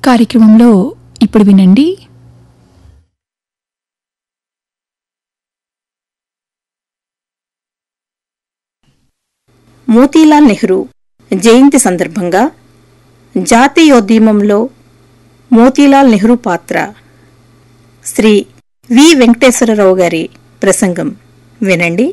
కార్యక్రమంలో ఇప్పుడు వినండి మోతీలాల్ నెహ్రూ జయంతి సందర్భంగా జాతీయోద్యమంలో మోతీలాల్ నెహ్రూ పాత్ర శ్రీ వి వెంకటేశ్వరరావు గారి ప్రసంగం వినండి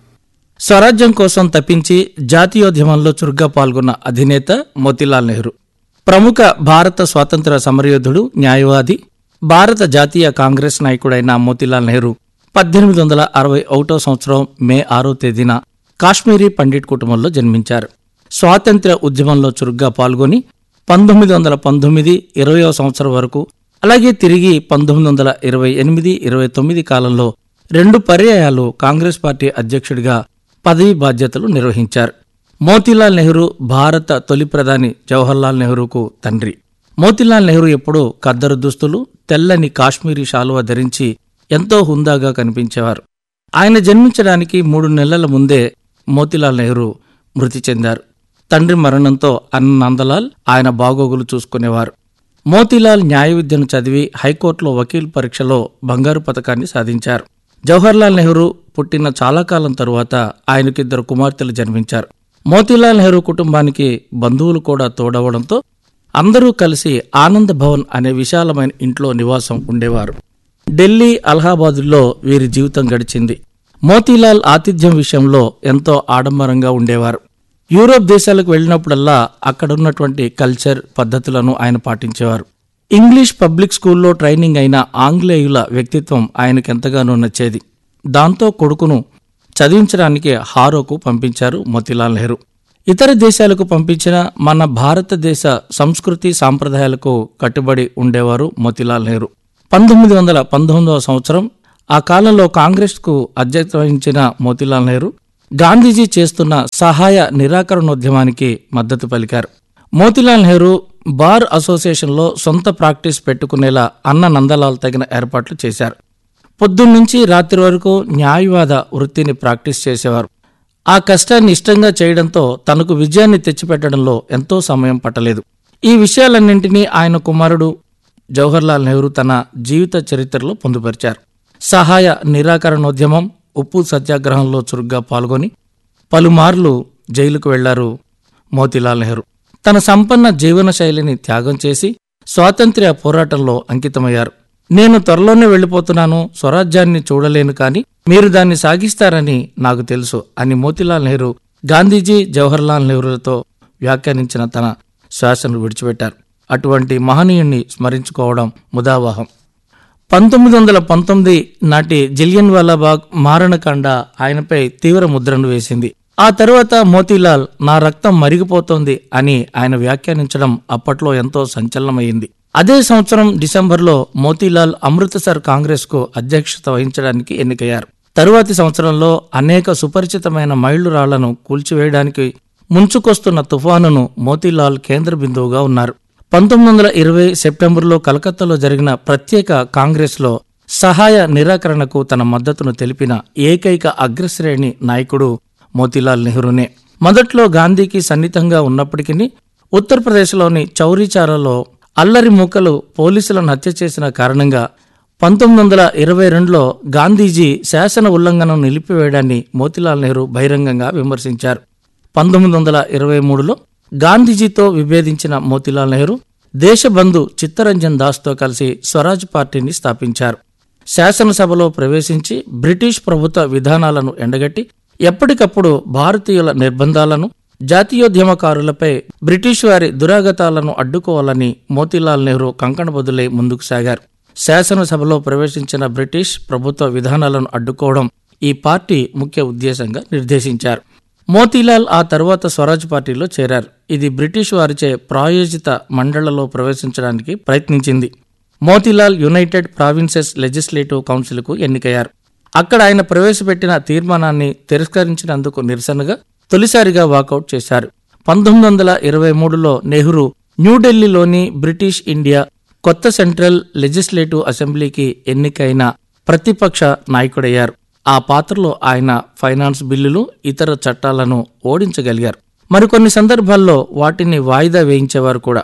స్వరాజ్యం కోసం తప్పించి జాతీయోద్యమంలో చురుగ్గా పాల్గొన్న అధినేత మోతీలాల్ నెహ్రూ ప్రముఖ భారత స్వాతంత్ర సమరయోధుడు న్యాయవాది భారత జాతీయ కాంగ్రెస్ నాయకుడైన మోతీలాల్ నెహ్రూ పద్దెనిమిది వందల అరవై ఒకటో సంవత్సరం మే ఆరో తేదీన కాశ్మీరీ పండిట్ కుటుంబంలో జన్మించారు స్వాతంత్ర్య ఉద్యమంలో చురుగ్గా పాల్గొని పంతొమ్మిది వందల పంతొమ్మిది ఇరవయో సంవత్సరం వరకు అలాగే తిరిగి పంతొమ్మిది వందల ఇరవై ఎనిమిది ఇరవై తొమ్మిది కాలంలో రెండు పర్యాయాలు కాంగ్రెస్ పార్టీ అధ్యక్షుడిగా పదవి బాధ్యతలు నిర్వహించారు మోతీలాల్ నెహ్రూ భారత తొలి ప్రధాని జవహర్లాల్ నెహ్రూకు తండ్రి మోతీలాల్ నెహ్రూ ఎప్పుడూ ఖద్దరు దుస్తులు తెల్లని కాశ్మీరీ శాలువా ధరించి ఎంతో హుందాగా కనిపించేవారు ఆయన జన్మించడానికి మూడు నెలల ముందే మోతీలాల్ నెహ్రూ మృతి చెందారు తండ్రి మరణంతో అన్న నందలాల్ ఆయన బాగోగులు చూసుకునేవారు మోతీలాల్ న్యాయ విద్యను చదివి హైకోర్టులో వకీల్ పరీక్షలో బంగారు పథకాన్ని సాధించారు జవహర్లాల్ నెహ్రూ పుట్టిన చాలా కాలం తరువాత ఆయనకు ఇద్దరు కుమార్తెలు జన్మించారు మోతీలాల్ నెహ్రూ కుటుంబానికి బంధువులు కూడా తోడవడంతో అందరూ కలిసి ఆనంద్ భవన్ అనే విశాలమైన ఇంట్లో నివాసం ఉండేవారు ఢిల్లీ అలహాబాదుల్లో వీరి జీవితం గడిచింది మోతీలాల్ ఆతిథ్యం విషయంలో ఎంతో ఆడంబరంగా ఉండేవారు యూరోప్ దేశాలకు వెళ్ళినప్పుడల్లా అక్కడున్నటువంటి కల్చర్ పద్ధతులను ఆయన పాటించేవారు ఇంగ్లీష్ పబ్లిక్ స్కూల్లో ట్రైనింగ్ అయిన ఆంగ్లేయుల వ్యక్తిత్వం ఆయనకెంతగానో నచ్చేది దాంతో కొడుకును చదివించడానికి హారోకు పంపించారు మోతీలాల్ నెహ్రూ ఇతర దేశాలకు పంపించిన మన భారతదేశ సంస్కృతి సాంప్రదాయాలకు కట్టుబడి ఉండేవారు మోతీలాల్ నెహ్రూ పంతొమ్మిది వందల పంతొమ్మిదవ సంవత్సరం ఆ కాలంలో కాంగ్రెస్కు అధ్యక్షత వహించిన మోతీలాల్ నెహ్రూ గాంధీజీ చేస్తున్న సహాయ నిరాకరణోద్యమానికి మద్దతు పలికారు మోతీలాల్ నెహ్రూ బార్ అసోసియేషన్లో సొంత ప్రాక్టీస్ పెట్టుకునేలా అన్న నందలాల్ తగిన ఏర్పాట్లు చేశారు పొద్దున్నుంచి రాత్రి వరకు న్యాయవాద వృత్తిని ప్రాక్టీస్ చేసేవారు ఆ కష్టాన్ని ఇష్టంగా చేయడంతో తనకు విజయాన్ని తెచ్చిపెట్టడంలో ఎంతో సమయం పట్టలేదు ఈ విషయాలన్నింటినీ ఆయన కుమారుడు జవహర్లాల్ నెహ్రూ తన జీవిత చరిత్రలో పొందుపరిచారు సహాయ నిరాకరణోద్యమం ఉప్పు సత్యాగ్రహంలో చురుగ్గా పాల్గొని పలుమార్లు జైలుకు వెళ్లారు మోతీలాల్ నెహ్రూ తన సంపన్న జీవన శైలిని త్యాగం చేసి స్వాతంత్ర్య పోరాటంలో అంకితమయ్యారు నేను త్వరలోనే వెళ్ళిపోతున్నాను స్వరాజ్యాన్ని చూడలేను కాని మీరు దాన్ని సాగిస్తారని నాకు తెలుసు అని మోతీలాల్ నెహ్రూ గాంధీజీ జవహర్లాల్ నెహ్రూలతో వ్యాఖ్యానించిన తన శ్వాసను విడిచిపెట్టారు అటువంటి మహనీయుణ్ణి స్మరించుకోవడం ముదావాహం పంతొమ్మిది వందల పంతొమ్మిది నాటి జిలియన్ వాలాబాగ్ మారణకాండ ఆయనపై తీవ్ర ముద్రను వేసింది ఆ తరువాత మోతీలాల్ నా రక్తం మరిగిపోతోంది అని ఆయన వ్యాఖ్యానించడం అప్పట్లో ఎంతో సంచలనమైంది అదే సంవత్సరం డిసెంబర్లో మోతీలాల్ అమృతసర్ కాంగ్రెస్కు అధ్యక్షత వహించడానికి ఎన్నికయ్యారు తరువాతి సంవత్సరంలో అనేక సుపరిచితమైన మైళ్లురాళ్లను కూల్చివేయడానికి ముంచుకొస్తున్న తుఫానును మోతీలాల్ కేంద్ర బిందువుగా ఉన్నారు పంతొమ్మిది వందల ఇరవై సెప్టెంబర్లో కలకత్తాలో జరిగిన ప్రత్యేక కాంగ్రెస్లో సహాయ నిరాకరణకు తన మద్దతును తెలిపిన ఏకైక అగ్రశ్రేణి నాయకుడు మోతీలాల్ నెహ్రూనే మొదట్లో గాంధీకి సన్నిహితంగా ఉన్నప్పటికీ ఉత్తరప్రదేశ్లోని చౌరీచారాలో అల్లరి మూకలు పోలీసులను హత్య చేసిన కారణంగా పంతొమ్మిది వందల ఇరవై రెండులో గాంధీజీ శాసన ఉల్లంఘనను నిలిపివేయడాన్ని మోతీలాల్ నెహ్రూ బహిరంగంగా విమర్శించారు పంతొమ్మిది వందల ఇరవై మూడులో గాంధీజీతో విభేదించిన మోతీలాల్ నెహ్రూ దేశబంధు చిత్తరంజన్ దాస్తో కలిసి స్వరాజ్ పార్టీని స్థాపించారు శాసనసభలో ప్రవేశించి బ్రిటిష్ ప్రభుత్వ విధానాలను ఎండగట్టి ఎప్పటికప్పుడు భారతీయుల నిర్బంధాలను జాతీయోద్యమకారులపై బ్రిటిష్ వారి దురాగతాలను అడ్డుకోవాలని మోతీలాల్ నెహ్రూ కంకణబదులై ముందుకు సాగారు శాసనసభలో ప్రవేశించిన బ్రిటిష్ ప్రభుత్వ విధానాలను అడ్డుకోవడం ఈ పార్టీ ముఖ్య ఉద్దేశంగా నిర్దేశించారు మోతీలాల్ ఆ తర్వాత స్వరాజ్ పార్టీలో చేరారు ఇది బ్రిటిష్ వారిచే ప్రాయోజిత మండళ్లలో ప్రవేశించడానికి ప్రయత్నించింది మోతీలాల్ యునైటెడ్ ప్రావిన్సెస్ లెజిస్లేటివ్ కౌన్సిల్కు ఎన్నికయ్యారు అక్కడ ఆయన ప్రవేశపెట్టిన తీర్మానాన్ని తిరస్కరించినందుకు నిరసనగా తొలిసారిగా వాకౌట్ చేశారు పంతొమ్మిది వందల ఇరవై మూడులో నెహ్రూ న్యూఢిల్లీలోని బ్రిటిష్ ఇండియా కొత్త సెంట్రల్ లెజిస్లేటివ్ అసెంబ్లీకి ఎన్నికైన ప్రతిపక్ష నాయకుడయ్యారు ఆ పాత్రలో ఆయన ఫైనాన్స్ బిల్లులు ఇతర చట్టాలను ఓడించగలిగారు మరికొన్ని సందర్భాల్లో వాటిని వాయిదా వేయించేవారు కూడా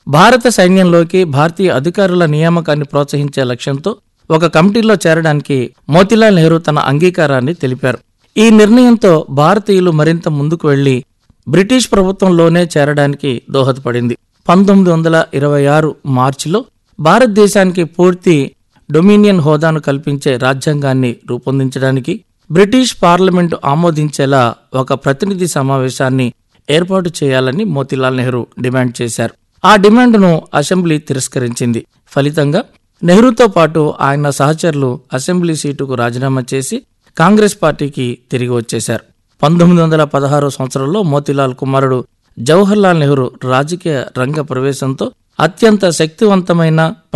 భారత సైన్యంలోకి భారతీయ అధికారుల నియామకాన్ని ప్రోత్సహించే లక్ష్యంతో ఒక కమిటీలో చేరడానికి మోతీలాల్ నెహ్రూ తన అంగీకారాన్ని తెలిపారు ఈ నిర్ణయంతో భారతీయులు మరింత ముందుకు వెళ్లి బ్రిటిష్ ప్రభుత్వంలోనే చేరడానికి దోహదపడింది పంతొమ్మిది వందల ఇరవై ఆరు మార్చిలో భారతదేశానికి పూర్తి డొమినియన్ హోదాను కల్పించే రాజ్యాంగాన్ని రూపొందించడానికి బ్రిటిష్ పార్లమెంటు ఆమోదించేలా ఒక ప్రతినిధి సమావేశాన్ని ఏర్పాటు చేయాలని మోతీలాల్ నెహ్రూ డిమాండ్ చేశారు ఆ డిమాండ్ను అసెంబ్లీ తిరస్కరించింది ఫలితంగా నెహ్రూతో పాటు ఆయన సహచరులు అసెంబ్లీ సీటుకు రాజీనామా చేసి కాంగ్రెస్ పార్టీకి తిరిగి వచ్చేశారు పంతొమ్మిది వందల పదహారో సంవత్సరంలో మోతీలాల్ కుమారుడు జవహర్లాల్ నెహ్రూ రాజకీయ రంగ ప్రవేశంతో అత్యంత శక్తివంతమైన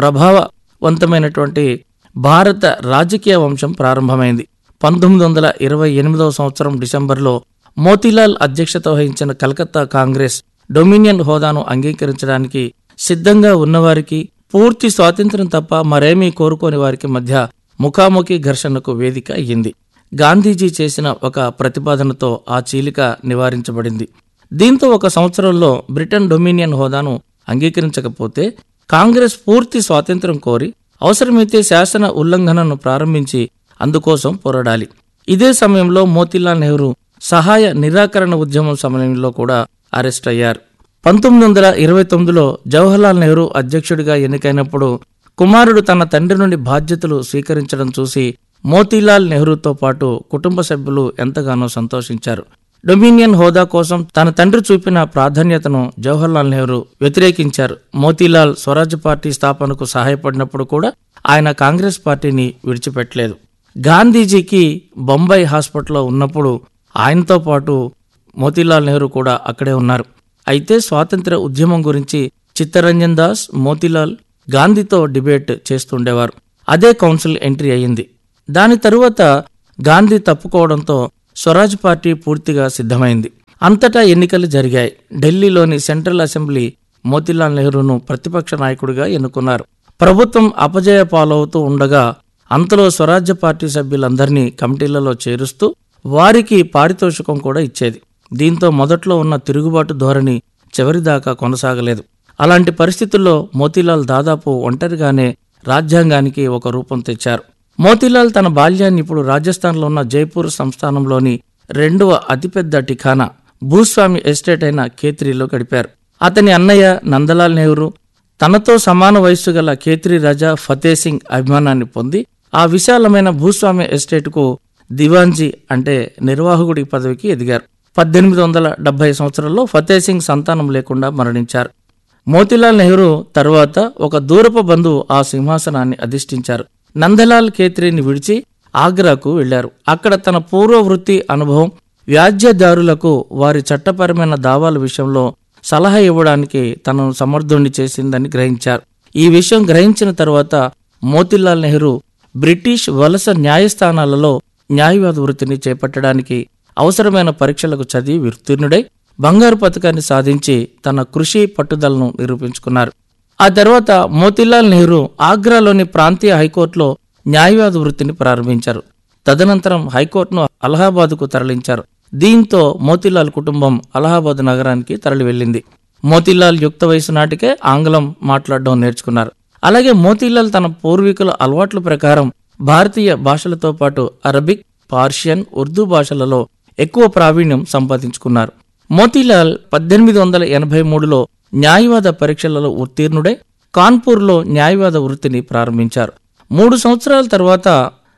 ప్రభావవంతమైనటువంటి భారత రాజకీయ వంశం ప్రారంభమైంది పంతొమ్మిది వందల ఇరవై ఎనిమిదవ సంవత్సరం డిసెంబర్లో మోతీలాల్ అధ్యక్షత వహించిన కలకత్తా కాంగ్రెస్ డొమినియన్ హోదాను అంగీకరించడానికి సిద్ధంగా ఉన్నవారికి పూర్తి స్వాతంత్ర్యం తప్ప మరేమీ కోరుకోని వారికి మధ్య ముఖాముఖి ఘర్షణకు వేదిక అయ్యింది గాంధీజీ చేసిన ఒక ప్రతిపాదనతో ఆ చీలిక నివారించబడింది దీంతో ఒక సంవత్సరంలో బ్రిటన్ డొమినియన్ హోదాను అంగీకరించకపోతే కాంగ్రెస్ పూర్తి స్వాతంత్ర్యం కోరి అవసరమైతే శాసన ఉల్లంఘనను ప్రారంభించి అందుకోసం పోరాడాలి ఇదే సమయంలో మోతీలాల్ నెహ్రూ సహాయ నిరాకరణ ఉద్యమం సమయంలో కూడా అరెస్ట్ అయ్యారు పంతొమ్మిది వందల ఇరవై తొమ్మిదిలో జవహర్లాల్ నెహ్రూ అధ్యక్షుడిగా ఎన్నికైనప్పుడు కుమారుడు తన తండ్రి నుండి బాధ్యతలు స్వీకరించడం చూసి మోతీలాల్ నెహ్రూతో పాటు కుటుంబ సభ్యులు ఎంతగానో సంతోషించారు డొమినియన్ హోదా కోసం తన తండ్రి చూపిన ప్రాధాన్యతను జవహర్లాల్ నెహ్రూ వ్యతిరేకించారు మోతీలాల్ స్వరాజ్య పార్టీ స్థాపనకు సహాయపడినప్పుడు కూడా ఆయన కాంగ్రెస్ పార్టీని విడిచిపెట్టలేదు గాంధీజీకి బొంబాయి హాస్పిటల్లో ఉన్నప్పుడు ఆయనతో పాటు మోతీలాల్ నెహ్రూ కూడా అక్కడే ఉన్నారు అయితే స్వాతంత్ర ఉద్యమం గురించి చిత్తరంజన్ దాస్ మోతీలాల్ గాంధీతో డిబేట్ చేస్తుండేవారు అదే కౌన్సిల్ ఎంట్రీ అయ్యింది దాని తరువాత గాంధీ తప్పుకోవడంతో స్వరాజ్ పార్టీ పూర్తిగా సిద్ధమైంది అంతటా ఎన్నికలు జరిగాయి ఢిల్లీలోని సెంట్రల్ అసెంబ్లీ మోతీలాల్ నెహ్రూను ప్రతిపక్ష నాయకుడిగా ఎన్నుకున్నారు ప్రభుత్వం అపజయ పాలవుతూ ఉండగా అంతలో స్వరాజ్య పార్టీ సభ్యులందరినీ కమిటీలలో చేరుస్తూ వారికి పారితోషికం కూడా ఇచ్చేది దీంతో మొదట్లో ఉన్న తిరుగుబాటు ధోరణి చివరిదాకా కొనసాగలేదు అలాంటి పరిస్థితుల్లో మోతీలాల్ దాదాపు ఒంటరిగానే రాజ్యాంగానికి ఒక రూపం తెచ్చారు మోతీలాల్ తన బాల్యాన్ని ఇప్పుడు రాజస్థాన్లో ఉన్న జైపూర్ సంస్థానంలోని రెండవ అతిపెద్ద టిఖానా భూస్వామి ఎస్టేట్ అయిన ఖేత్రీలో గడిపారు అతని అన్నయ్య నందలాల్ నెహ్రూ తనతో సమాన వయస్సు గల ఖేత్రీ రాజా ఫతే సింగ్ అభిమానాన్ని పొంది ఆ విశాలమైన భూస్వామ్య ఎస్టేట్కు దివాన్జీ అంటే నిర్వాహకుడి పదవికి ఎదిగారు పద్దెనిమిది వందల డెబ్బై సంవత్సరంలో ఫతే సింగ్ సంతానం లేకుండా మరణించారు మోతీలాల్ నెహ్రూ తర్వాత ఒక దూరపు బంధువు ఆ సింహాసనాన్ని అధిష్ఠించారు నందలాల్ ఖేత్రీని విడిచి ఆగ్రాకు వెళ్లారు అక్కడ తన పూర్వ వృత్తి అనుభవం వ్యాజ్యదారులకు వారి చట్టపరమైన దావాల విషయంలో సలహా ఇవ్వడానికి తనను సమర్థుణ్ణి చేసిందని గ్రహించారు ఈ విషయం గ్రహించిన తర్వాత మోతీలాల్ నెహ్రూ బ్రిటిష్ వలస న్యాయస్థానాలలో న్యాయవాద వృత్తిని చేపట్టడానికి అవసరమైన పరీక్షలకు చదివి ఉత్తీర్ణుడై బంగారు పథకాన్ని సాధించి తన కృషి పట్టుదలను నిరూపించుకున్నారు ఆ తర్వాత మోతీలాల్ నెహ్రూ ఆగ్రాలోని ప్రాంతీయ హైకోర్టులో న్యాయవాద వృత్తిని ప్రారంభించారు తదనంతరం హైకోర్టును అలహాబాద్కు తరలించారు దీంతో మోతీలాల్ కుటుంబం అలహాబాద్ నగరానికి తరలి వెళ్ళింది మోతీలాల్ యుక్త వయసు నాటికే ఆంగ్లం మాట్లాడడం నేర్చుకున్నారు అలాగే మోతీలాల్ తన పూర్వీకుల అలవాట్ల ప్రకారం భారతీయ భాషలతో పాటు అరబిక్ పార్షియన్ ఉర్దూ భాషలలో ఎక్కువ ప్రావీణ్యం సంపాదించుకున్నారు మోతీలాల్ పద్దెనిమిది వందల ఎనభై మూడులో న్యాయవాద పరీక్షలలో ఉత్తీర్ణుడై కాన్పూర్లో న్యాయవాద వృత్తిని ప్రారంభించారు మూడు సంవత్సరాల తర్వాత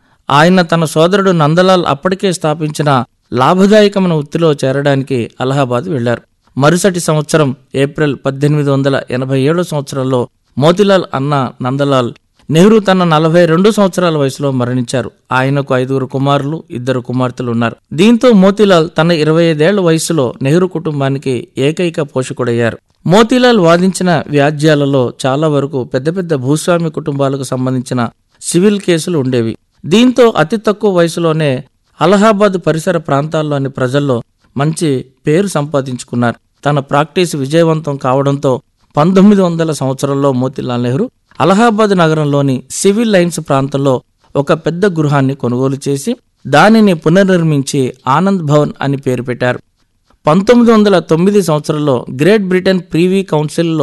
ఆయన తన సోదరుడు నందలాల్ అప్పటికే స్థాపించిన లాభదాయకమైన వృత్తిలో చేరడానికి అలహాబాద్ వెళ్లారు మరుసటి సంవత్సరం ఏప్రిల్ పద్దెనిమిది వందల ఎనభై ఏడో సంవత్సరంలో మోతిలాల్ అన్న నందలాల్ నెహ్రూ తన నలభై రెండు సంవత్సరాల వయసులో మరణించారు ఆయనకు ఐదుగురు కుమారులు ఇద్దరు కుమార్తెలు ఉన్నారు దీంతో మోతీలాల్ తన ఇరవై ఐదేళ్ల వయసులో నెహ్రూ కుటుంబానికి ఏకైక పోషకుడయ్యారు మోతీలాల్ వాదించిన వ్యాజ్యాలలో చాలా వరకు పెద్ద పెద్ద భూస్వామి కుటుంబాలకు సంబంధించిన సివిల్ కేసులు ఉండేవి దీంతో అతి తక్కువ వయసులోనే అలహాబాద్ పరిసర ప్రాంతాల్లోని ప్రజల్లో మంచి పేరు సంపాదించుకున్నారు తన ప్రాక్టీస్ విజయవంతం కావడంతో పంతొమ్మిది వందల సంవత్సరంలో మోతీలాల్ నెహ్రూ అలహాబాద్ నగరంలోని సివిల్ లైన్స్ ప్రాంతంలో ఒక పెద్ద గృహాన్ని కొనుగోలు చేసి దానిని పునర్నిర్మించి ఆనంద్ భవన్ అని పేరు పెట్టారు పంతొమ్మిది వందల తొమ్మిది సంవత్సరంలో గ్రేట్ బ్రిటన్ ప్రీవీ కౌన్సిల్లో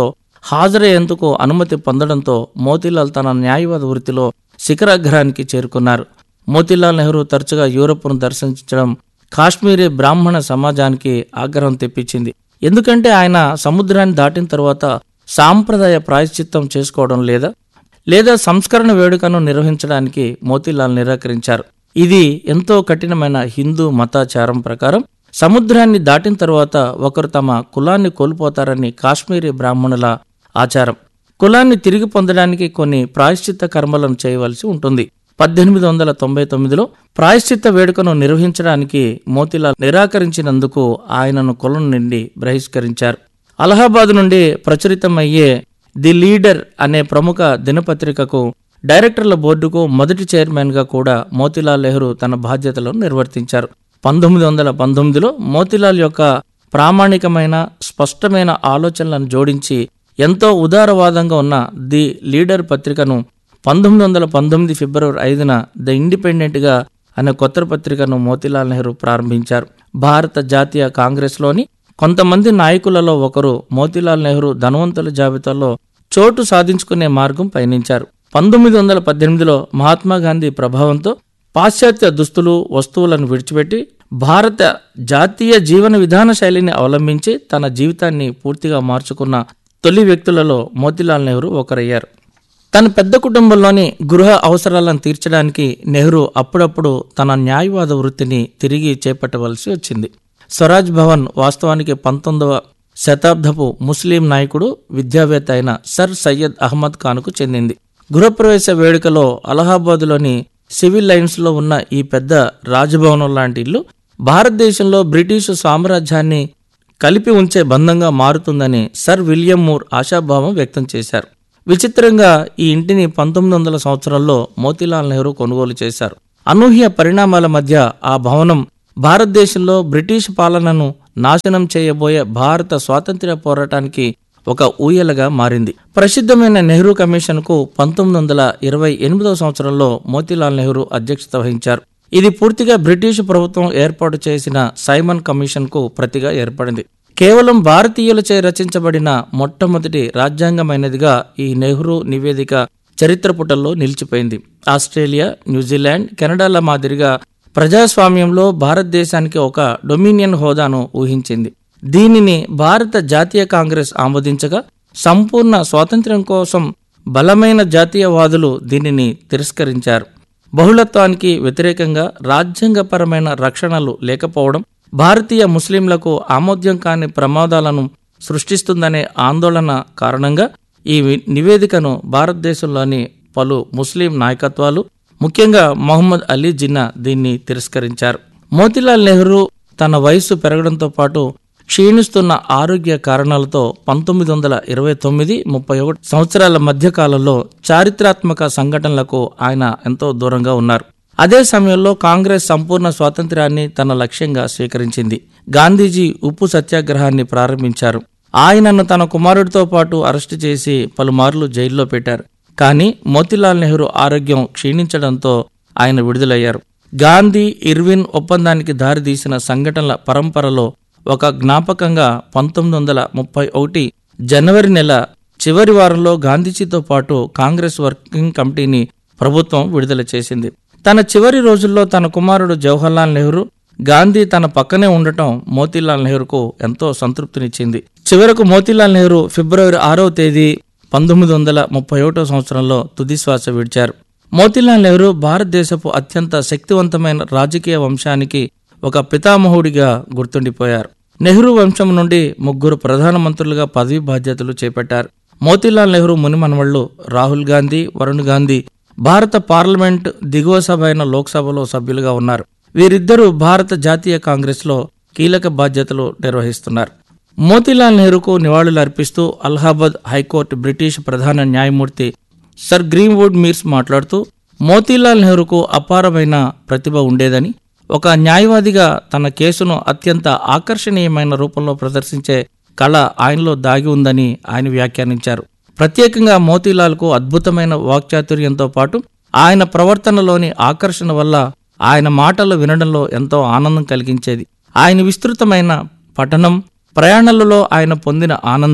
హాజరయ్యేందుకు అనుమతి పొందడంతో మోతీలాల్ తన న్యాయవాద వృత్తిలో శిఖరాగ్రహానికి చేరుకున్నారు మోతీలాల్ నెహ్రూ తరచుగా యూరోప్ను దర్శించడం కాశ్మీరీ బ్రాహ్మణ సమాజానికి ఆగ్రహం తెప్పించింది ఎందుకంటే ఆయన సముద్రాన్ని దాటిన తర్వాత సాంప్రదాయ ప్రాయశ్చిత్తం చేసుకోవడం లేదా లేదా సంస్కరణ వేడుకను నిర్వహించడానికి మోతీలాల్ నిరాకరించారు ఇది ఎంతో కఠినమైన హిందూ మతాచారం ప్రకారం సముద్రాన్ని దాటిన తర్వాత ఒకరు తమ కులాన్ని కోల్పోతారని కాశ్మీరీ బ్రాహ్మణుల ఆచారం కులాన్ని తిరిగి పొందడానికి కొన్ని ప్రాయశ్చిత్త కర్మలను చేయవలసి ఉంటుంది పద్దెనిమిది వందల తొంభై తొమ్మిదిలో ప్రాయశ్చిత్త వేడుకను నిర్వహించడానికి మోతీలాల్ నిరాకరించినందుకు ఆయనను కులం నుండి బహిష్కరించారు అలహాబాద్ నుండి ప్రచురితమయ్యే ది లీడర్ అనే ప్రముఖ దినపత్రికకు డైరెక్టర్ల బోర్డుకు మొదటి చైర్మన్గా కూడా మోతీలాల్ నెహ్రూ తన బాధ్యతలను నిర్వర్తించారు పంతొమ్మిది వందల పంతొమ్మిదిలో మోతీలాల్ యొక్క ప్రామాణికమైన స్పష్టమైన ఆలోచనలను జోడించి ఎంతో ఉదారవాదంగా ఉన్న ది లీడర్ పత్రికను పంతొమ్మిది వందల పంతొమ్మిది ఫిబ్రవరి ఐదున ద ఇండిపెండెంట్గా అనే కొత్త పత్రికను మోతీలాల్ నెహ్రూ ప్రారంభించారు భారత జాతీయ కాంగ్రెస్లోని కొంతమంది నాయకులలో ఒకరు మోతీలాల్ నెహ్రూ ధనవంతుల జాబితాలో చోటు సాధించుకునే మార్గం పయనించారు పంతొమ్మిది వందల పద్దెనిమిదిలో మహాత్మా గాంధీ ప్రభావంతో పాశ్చాత్య దుస్తులు వస్తువులను విడిచిపెట్టి భారత జాతీయ జీవన విధాన శైలిని అవలంబించి తన జీవితాన్ని పూర్తిగా మార్చుకున్న తొలి వ్యక్తులలో మోతీలాల్ నెహ్రూ ఒకరయ్యారు తన పెద్ద కుటుంబంలోని గృహ అవసరాలను తీర్చడానికి నెహ్రూ అప్పుడప్పుడు తన న్యాయవాద వృత్తిని తిరిగి చేపట్టవలసి వచ్చింది స్వరాజ్ భవన్ వాస్తవానికి పంతొమ్మిదవ శతాబ్దపు ముస్లిం నాయకుడు విద్యావేత్త అయిన సర్ సయ్యద్ అహ్మద్ ఖాన్కు చెందింది గృహప్రవేశ వేడుకలో అలహాబాద్లోని సివిల్ లైన్స్లో ఉన్న ఈ పెద్ద రాజభవనం లాంటి ఇల్లు భారతదేశంలో బ్రిటిషు సామ్రాజ్యాన్ని కలిపి ఉంచే బంధంగా మారుతుందని సర్ విలియం మూర్ ఆశాభావం వ్యక్తం చేశారు విచిత్రంగా ఈ ఇంటిని పంతొమ్మిది వందల సంవత్సరంలో మోతీలాల్ నెహ్రూ కొనుగోలు చేశారు అనూహ్య పరిణామాల మధ్య ఆ భవనం భారతదేశంలో బ్రిటిష్ పాలనను నాశనం చేయబోయే భారత స్వాతంత్ర్య పోరాటానికి ఒక ఊయలగా మారింది ప్రసిద్ధమైన నెహ్రూ కమిషన్కు పంతొమ్మిది వందల ఇరవై ఎనిమిదవ సంవత్సరంలో మోతీలాల్ నెహ్రూ అధ్యక్షత వహించారు ఇది పూర్తిగా బ్రిటిష్ ప్రభుత్వం ఏర్పాటు చేసిన సైమన్ కమిషన్కు ప్రతిగా ఏర్పడింది కేవలం భారతీయులచే రచించబడిన మొట్టమొదటి రాజ్యాంగమైనదిగా ఈ నెహ్రూ నివేదిక చరిత్ర పుటల్లో నిలిచిపోయింది ఆస్ట్రేలియా న్యూజిలాండ్ కెనడాల మాదిరిగా ప్రజాస్వామ్యంలో భారతదేశానికి ఒక డొమినియన్ హోదాను ఊహించింది దీనిని భారత జాతీయ కాంగ్రెస్ ఆమోదించగా సంపూర్ణ స్వాతంత్ర్యం కోసం బలమైన జాతీయవాదులు దీనిని తిరస్కరించారు బహుళత్వానికి వ్యతిరేకంగా రాజ్యాంగపరమైన రక్షణలు లేకపోవడం భారతీయ ముస్లింలకు ఆమోద్యం కాని ప్రమాదాలను సృష్టిస్తుందనే ఆందోళన కారణంగా ఈ వి- నివేదికను భారతదేశంలోని పలు ముస్లిం నాయకత్వాలు ముఖ్యంగా మొహమ్మద్ అలీ జిన్నా దీన్ని తిరస్కరించారు మోతీలాల్ నెహ్రూ తన వయస్సు పెరగడంతో పాటు క్షీణిస్తున్న ఆరోగ్య కారణాలతో పంతొమ్మిది వందల ఇరవై తొమ్మిది ముప్పై ఒకటి సంవత్సరాల మధ్య కాలంలో చారిత్రాత్మక సంఘటనలకు ఆయన ఎంతో దూరంగా ఉన్నారు అదే సమయంలో కాంగ్రెస్ సంపూర్ణ స్వాతంత్ర్యాన్ని తన లక్ష్యంగా స్వీకరించింది గాంధీజీ ఉప్పు సత్యాగ్రహాన్ని ప్రారంభించారు ఆయనను తన కుమారుడితో పాటు అరెస్టు చేసి పలుమార్లు జైల్లో పెట్టారు కానీ మోతీలాల్ నెహ్రూ ఆరోగ్యం క్షీణించడంతో ఆయన విడుదలయ్యారు గాంధీ ఇర్విన్ ఒప్పందానికి దారితీసిన సంఘటనల పరంపరలో ఒక జ్ఞాపకంగా పంతొమ్మిది వందల ముప్పై ఒకటి జనవరి నెల చివరి వారంలో గాంధీజీతో పాటు కాంగ్రెస్ వర్కింగ్ కమిటీని ప్రభుత్వం విడుదల చేసింది తన చివరి రోజుల్లో తన కుమారుడు జవహర్లాల్ నెహ్రూ గాంధీ తన పక్కనే ఉండటం మోతీలాల్ నెహ్రూకు ఎంతో సంతృప్తినిచ్చింది చివరకు మోతీలాల్ నెహ్రూ ఫిబ్రవరి ఆరవ తేదీ పంతొమ్మిది వందల ముప్పై ఒకటో సంవత్సరంలో తుదిశ్వాస విడిచారు మోతీలాల్ నెహ్రూ భారతదేశపు అత్యంత శక్తివంతమైన రాజకీయ వంశానికి ఒక పితామహుడిగా గుర్తుండిపోయారు నెహ్రూ వంశం నుండి ముగ్గురు ప్రధానమంత్రులుగా పదవి బాధ్యతలు చేపట్టారు మోతీలాల్ నెహ్రూ మునిమనవళ్లు రాహుల్ గాంధీ వరుణ్ గాంధీ భారత పార్లమెంట్ దిగువ సభ అయిన లోక్సభలో సభ్యులుగా ఉన్నారు వీరిద్దరూ భారత జాతీయ కాంగ్రెస్లో కీలక బాధ్యతలు నిర్వహిస్తున్నారు మోతీలాల్ నెహ్రూకు నివాళులు అర్పిస్తూ అలహాబాద్ హైకోర్టు బ్రిటిష్ ప్రధాన న్యాయమూర్తి సర్ గ్రీన్వుడ్ మీర్స్ మాట్లాడుతూ మోతీలాల్ నెహ్రూకు అపారమైన ప్రతిభ ఉండేదని ఒక న్యాయవాదిగా తన కేసును అత్యంత ఆకర్షణీయమైన రూపంలో ప్రదర్శించే కళ ఆయనలో దాగి ఉందని ఆయన వ్యాఖ్యానించారు ప్రత్యేకంగా మోతీలాల్కు అద్భుతమైన వాక్చాతుర్యంతో పాటు ఆయన ప్రవర్తనలోని ఆకర్షణ వల్ల ఆయన మాటలు వినడంలో ఎంతో ఆనందం కలిగించేది ఆయన విస్తృతమైన పఠనం ప్రయాణాలలో ఆయన పొందిన ఆనందం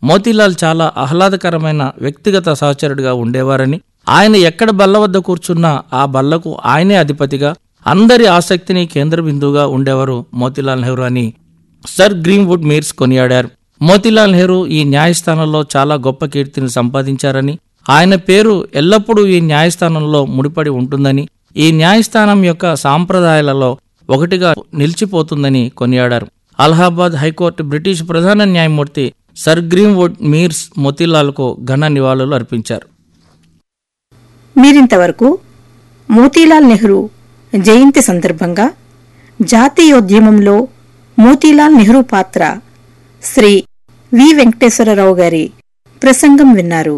మోతీలాల్ చాలా ఆహ్లాదకరమైన వ్యక్తిగత సహచరుడిగా ఉండేవారని ఆయన ఎక్కడ బల్ల వద్ద కూర్చున్నా ఆ బల్లకు ఆయనే అధిపతిగా అందరి ఆసక్తిని కేంద్ర బిందువుగా ఉండేవారు మోతీలాల్ నెహ్రూ అని సర్ గ్రీన్వుడ్ మీర్స్ కొనియాడారు మోతీలాల్ నెహ్రూ ఈ న్యాయస్థానంలో చాలా గొప్ప కీర్తిని సంపాదించారని ఆయన పేరు ఎల్లప్పుడూ ఈ న్యాయస్థానంలో ముడిపడి ఉంటుందని ఈ న్యాయస్థానం యొక్క సాంప్రదాయాలలో ఒకటిగా నిలిచిపోతుందని కొనియాడారు అలహాబాద్ హైకోర్టు బ్రిటిష్ ప్రధాన న్యాయమూర్తి సర్ గ్రీన్వుడ్ మీర్స్ మోతీలాల్కు ఘన నివాళులు అర్పించారు మీరింతవరకు మోతీలాల్ నెహ్రూ జయంతి సందర్భంగా జాతీయోద్యమంలో మోతీలాల్ నెహ్రూ పాత్ర శ్రీ వి వెంకటేశ్వరరావు గారి ప్రసంగం విన్నారు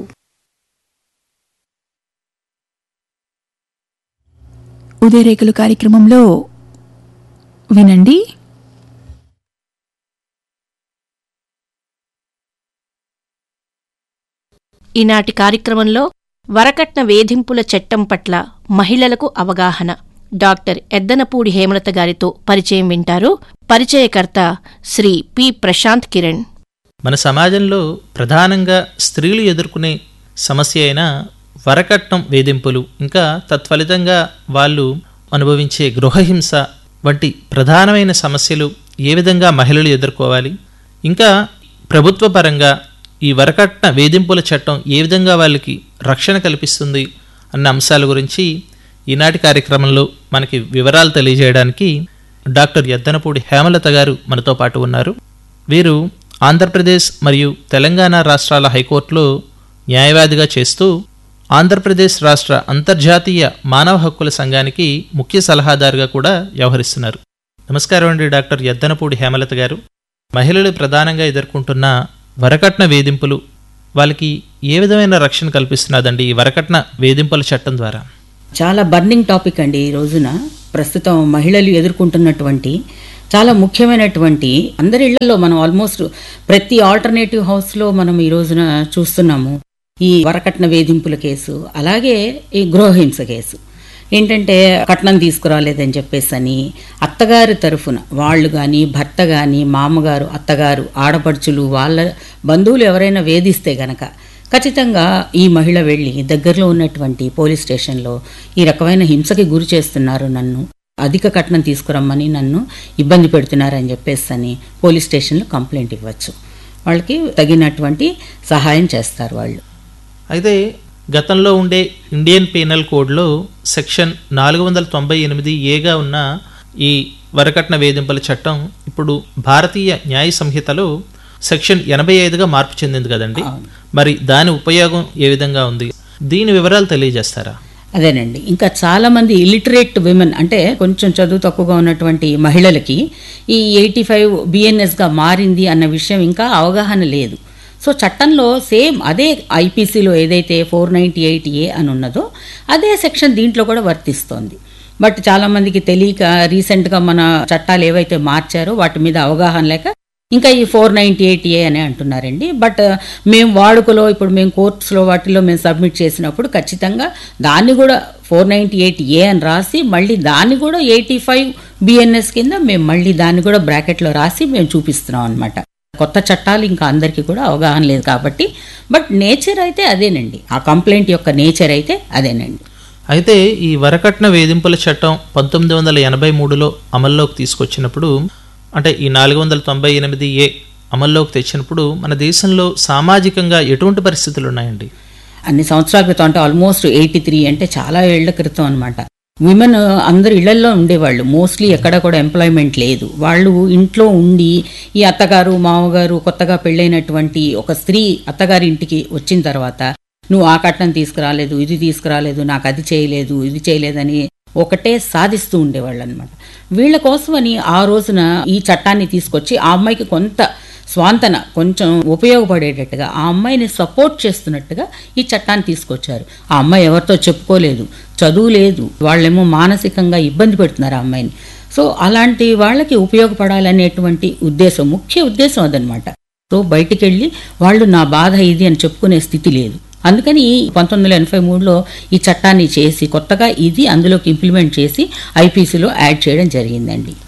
ఉదయరేఖలు కార్యక్రమంలో వినండి ఈనాటి కార్యక్రమంలో వరకట్న వేధింపుల చట్టం పట్ల మహిళలకు అవగాహన డాక్టర్ ఎద్దనపూడి హేమలత గారితో పరిచయం వింటారు పరిచయకర్త శ్రీ పి ప్రశాంత్ కిరణ్ మన సమాజంలో ప్రధానంగా స్త్రీలు ఎదుర్కొనే సమస్య అయిన వరకట్నం వేధింపులు ఇంకా తత్ఫలితంగా వాళ్ళు అనుభవించే గృహహింస వంటి ప్రధానమైన సమస్యలు ఏ విధంగా మహిళలు ఎదుర్కోవాలి ఇంకా ప్రభుత్వ పరంగా ఈ వరకట్న వేధింపుల చట్టం ఏ విధంగా వాళ్ళకి రక్షణ కల్పిస్తుంది అన్న అంశాల గురించి ఈనాటి కార్యక్రమంలో మనకి వివరాలు తెలియజేయడానికి డాక్టర్ ఎద్దనపూడి హేమలత గారు మనతో పాటు ఉన్నారు వీరు ఆంధ్రప్రదేశ్ మరియు తెలంగాణ రాష్ట్రాల హైకోర్టులో న్యాయవాదిగా చేస్తూ ఆంధ్రప్రదేశ్ రాష్ట్ర అంతర్జాతీయ మానవ హక్కుల సంఘానికి ముఖ్య సలహాదారుగా కూడా వ్యవహరిస్తున్నారు నమస్కారం అండి డాక్టర్ ఎద్దనపూడి హేమలత గారు మహిళలు ప్రధానంగా ఎదుర్కొంటున్న వరకట్న వేధింపులు వాళ్ళకి ఏ విధమైన రక్షణ కల్పిస్తున్నదండి ఈ వరకట్న వేధింపుల చట్టం ద్వారా చాలా బర్నింగ్ టాపిక్ అండి ఈ రోజున ప్రస్తుతం మహిళలు ఎదుర్కొంటున్నటువంటి చాలా ముఖ్యమైనటువంటి అందరి ఇళ్లలో మనం ఆల్మోస్ట్ ప్రతి ఆల్టర్నేటివ్ హౌస్లో మనం ఈ రోజున చూస్తున్నాము ఈ వరకట్న వేధింపుల కేసు అలాగే ఈ గృహహింస కేసు ఏంటంటే కట్నం తీసుకురాలేదని చెప్పేసి అని అత్తగారి తరఫున వాళ్ళు కానీ భర్త కానీ మామగారు అత్తగారు ఆడపడుచులు వాళ్ళ బంధువులు ఎవరైనా వేధిస్తే గనక ఖచ్చితంగా ఈ మహిళ వెళ్ళి దగ్గరలో ఉన్నటువంటి పోలీస్ స్టేషన్లో ఈ రకమైన హింసకి గురి చేస్తున్నారు నన్ను అధిక కట్నం తీసుకురమ్మని నన్ను ఇబ్బంది పెడుతున్నారని చెప్పేసి అని పోలీస్ స్టేషన్లో కంప్లైంట్ ఇవ్వచ్చు వాళ్ళకి తగినటువంటి సహాయం చేస్తారు వాళ్ళు అయితే గతంలో ఉండే ఇండియన్ పీనల్ కోడ్లో సెక్షన్ నాలుగు వందల తొంభై ఎనిమిది ఏగా ఉన్న ఈ వరకట్న వేధింపుల చట్టం ఇప్పుడు భారతీయ న్యాయ సంహితలో సెక్షన్ ఎనభై ఐదుగా మార్పు చెందింది కదండి మరి దాని ఉపయోగం ఏ విధంగా ఉంది దీని వివరాలు తెలియజేస్తారా అదేనండి ఇంకా చాలా మంది ఇలిటరేట్ విమెన్ అంటే కొంచెం చదువు తక్కువగా ఉన్నటువంటి మహిళలకి ఈ ఎయిటీ ఫైవ్ బిఎన్ఎస్గా మారింది అన్న విషయం ఇంకా అవగాహన లేదు సో చట్టంలో సేమ్ అదే ఐపీసీలో ఏదైతే ఫోర్ నైంటీ ఎయిట్ ఏ అని ఉన్నదో అదే సెక్షన్ దీంట్లో కూడా వర్తిస్తోంది బట్ చాలామందికి తెలియక రీసెంట్గా మన చట్టాలు ఏవైతే మార్చారో వాటి మీద అవగాహన లేక ఇంకా ఈ ఫోర్ నైంటీ ఎయిట్ ఏ అని అంటున్నారండి బట్ మేము వాడుకలో ఇప్పుడు మేము కోర్ట్స్లో వాటిలో మేము సబ్మిట్ చేసినప్పుడు ఖచ్చితంగా దాన్ని కూడా ఫోర్ నైంటీ ఎయిట్ ఏ అని రాసి మళ్ళీ దాన్ని కూడా ఎయిటీ ఫైవ్ బిఎన్ఎస్ కింద మేము మళ్ళీ దాన్ని కూడా బ్రాకెట్లో రాసి మేము చూపిస్తున్నాం అనమాట కొత్త చట్టాలు ఇంకా అందరికీ కూడా అవగాహన లేదు కాబట్టి బట్ నేచర్ అయితే అదేనండి ఆ కంప్లైంట్ యొక్క నేచర్ అయితే అదేనండి అయితే ఈ వరకట్న వేధింపుల చట్టం పంతొమ్మిది వందల ఎనభై మూడులో అమల్లోకి తీసుకొచ్చినప్పుడు అంటే ఈ నాలుగు వందల తొంభై ఎనిమిది ఏ అమల్లోకి తెచ్చినప్పుడు మన దేశంలో సామాజికంగా ఎటువంటి పరిస్థితులు ఉన్నాయండి అన్ని సంవత్సరాల క్రితం అంటే ఆల్మోస్ట్ ఎయిటీ త్రీ అంటే చాలా ఏళ్ల క్రితం అనమాట విమెన్ అందరు ఇళ్లల్లో ఉండేవాళ్ళు మోస్ట్లీ ఎక్కడ కూడా ఎంప్లాయ్మెంట్ లేదు వాళ్ళు ఇంట్లో ఉండి ఈ అత్తగారు మామగారు కొత్తగా పెళ్ళైనటువంటి ఒక స్త్రీ అత్తగారి ఇంటికి వచ్చిన తర్వాత నువ్వు ఆ కట్నం తీసుకురాలేదు ఇది తీసుకురాలేదు నాకు అది చేయలేదు ఇది చేయలేదని ఒకటే సాధిస్తూ ఉండేవాళ్ళు అనమాట వీళ్ళ కోసమని ఆ రోజున ఈ చట్టాన్ని తీసుకొచ్చి ఆ అమ్మాయికి కొంత స్వాంతన కొంచెం ఉపయోగపడేటట్టుగా ఆ అమ్మాయిని సపోర్ట్ చేస్తున్నట్టుగా ఈ చట్టాన్ని తీసుకొచ్చారు ఆ అమ్మాయి ఎవరితో చెప్పుకోలేదు చదువు లేదు వాళ్ళేమో మానసికంగా ఇబ్బంది పెడుతున్నారు ఆ అమ్మాయిని సో అలాంటి వాళ్ళకి ఉపయోగపడాలనేటువంటి ఉద్దేశం ముఖ్య ఉద్దేశం అదనమాట సో బయటికి వెళ్ళి వాళ్ళు నా బాధ ఇది అని చెప్పుకునే స్థితి లేదు అందుకని పంతొమ్మిది వందల ఎనభై మూడులో ఈ చట్టాన్ని చేసి కొత్తగా ఇది అందులోకి ఇంప్లిమెంట్ చేసి ఐపీసీలో యాడ్ చేయడం జరిగిందండి